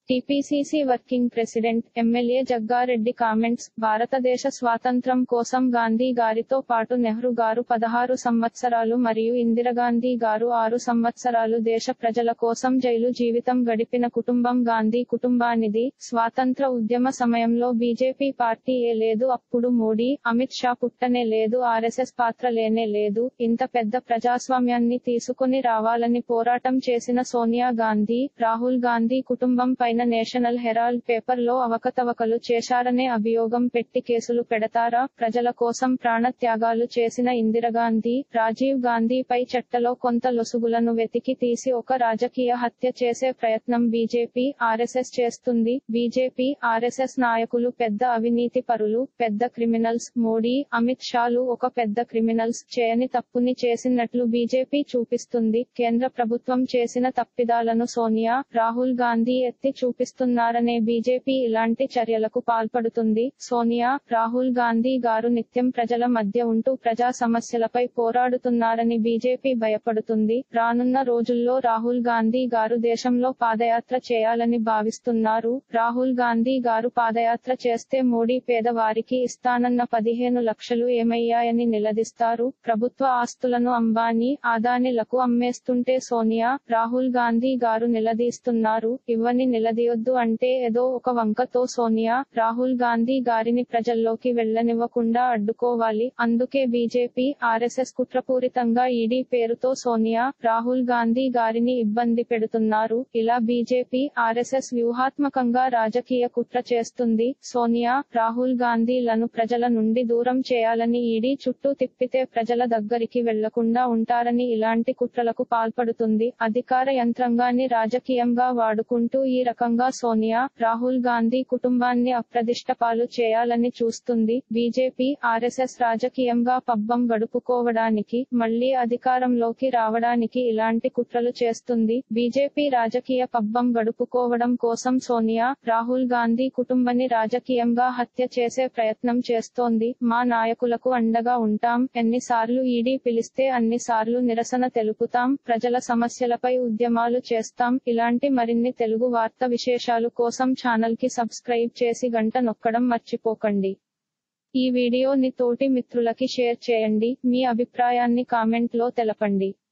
TPCC working president MLA Jaggareddy comments భారతదేశ స్వాతంత్ర్యం కోసం గాంధీ గారితో పాటు నెహ్రూ గారు పదహారు సంవత్సరాలు మరియు ఇందిరాగాంధీ గారు ఆరు సంవత్సరాలు దేశ ప్రజల కోసం జైలు జీవితం గడిపిన కుటుంబం గాంధీ కుటుంబానిది స్వాతంత్ర ఉద్యమ సమయంలో బీజేపీ పార్టీయే లేదు అప్పుడు మోడీ అమిత్ షా పుట్టనే లేదు ఆర్ఎస్ఎస్ పాత్ర లేనే లేదు ఇంత పెద్ద ప్రజాస్వామ్యాన్ని తీసుకొని రావాలని పోరాటం చేసిన సోనియా గాంధీ రాహుల్ గాంధీ కుటుంబం పైన నేషనల్ హెరాల్డ్ పేపర్ లో అవకతవకలు చేశారనే అభియోగం పెట్టి కేసులు పెడతారా ప్రజల కోసం ప్రాణ త్యాగాలు చేసిన ఇందిరాగాంధీ రాజీవ్ గాంధీ పై చట్టలో కొంత లొసుగులను వెతికి తీసి ఒక రాజకీయ హత్య చేసే ప్రయత్నం బీజేపీ ఆర్ఎస్ఎస్ చేస్తుంది బీజేపీ ఆర్ఎస్ఎస్ నాయకులు పెద్ద అవినీతి పరులు పెద్ద క్రిమినల్స్ మోడీ అమిత్ షాలు ఒక పెద్ద క్రిమినల్స్ చేయని తప్పుని చేసినట్లు బీజేపీ చూపిస్తుంది కేంద్ర ప్రభుత్వం చేసిన తప్పిదాలను సోనియా రాహుల్ గాంధీ ఎత్తి చూపిస్తున్నారనే బీజేపీ ఇలాంటి చర్యలకు పాల్పడుతుంది సోనియా రాహుల్ గాంధీ గారు నిత్యం ప్రజల మధ్య ఉంటూ ప్రజా సమస్యలపై పోరాడుతున్నారని బీజేపీ భయపడుతుంది రానున్న రోజుల్లో రాహుల్ గాంధీ గారు దేశంలో పాదయాత్ర చేయాలని భావిస్తున్నారు రాహుల్ గాంధీ గారు పాదయాత్ర చేస్తే మోడీ పేదవారికి ఇస్తానన్న పదిహేను లక్షలు ఏమయ్యాయని నిలదీస్తారు ప్రభుత్వ ఆస్తులను అంబానీ ఆదానిలకు అమ్మేస్తుంటే సోనియా రాహుల్ గాంధీ గారు నిలదీస్తున్నారు ఇవ్వని నిలదీయొద్దు అంటే ఏదో ఒక వంకతో సోనియా రాహుల్ గాంధీ గారిని ప్రజల్లోకి వెళ్లనివ్వకుండా అడ్డుకోవాలి అందుకే బీజేపీ ఆర్ఎస్ఎస్ కుట్రపూరితంగా ఈడీ పేరుతో సోనియా రాహుల్ గాంధీ గారిని ఇబ్బంది పెడుతున్నారు ఇలా బీజేపీ ఆర్ఎస్ఎస్ వ్యూహాత్మకంగా రాజకీయ కుట్ర చేస్తుంది సోనియా రాహుల్ గాంధీలను ప్రజల నుండి దూరం చేయాలని ఈడీ చుట్టూ తిప్పితే ప్రజల దగ్గరికి వెళ్లకుండా ఉంటారని ఇలాంటి కుట్రలకు పాల్పడుతుంది అధికార యంత్రాంగాన్ని రాజకీయంగా వాడుకుంటూ ఈ రకంగా సోనియా రాహుల్ గాంధీ కుటుంబాన్ని అప్రదిష్ట పాలు చేయాలని చూస్తుంది బీజేపీ ఆర్ఎస్ఎస్ రాజకీయంగా పబ్బం గడుపుకోవడానికి మళ్లీ అధికారంలోకి రావడానికి ఇలాంటి కుట్రలు చేస్తుంది బీజేపీ రాజకీయ పబ్బం గడుపుకోవడం కోసం సోనియా రాహుల్ గాంధీ కుటుంబాన్ని రాజకీయంగా హత్య చేసే ప్రయత్నం చేస్తోంది మా నాయకులకు అండగా ఉంటాం ఎన్నిసార్లు ఈడీ పిలిస్తే అన్నిసార్లు నిరసన తెలుపుతాం ప్రజల సమస్యలపై ఉద్యమాలు చేస్తాం ఇలాంటి మరిన్ని తెలుగు వార్త విశేషాలు కోసం ఛానల్ కి సబ్స్క్రైబ్ చేసి గంట నొక్కడం మర్చిపోకండి ఈ వీడియోని తోటి మిత్రులకి షేర్ చేయండి మీ అభిప్రాయాన్ని కామెంట్ లో తెలపండి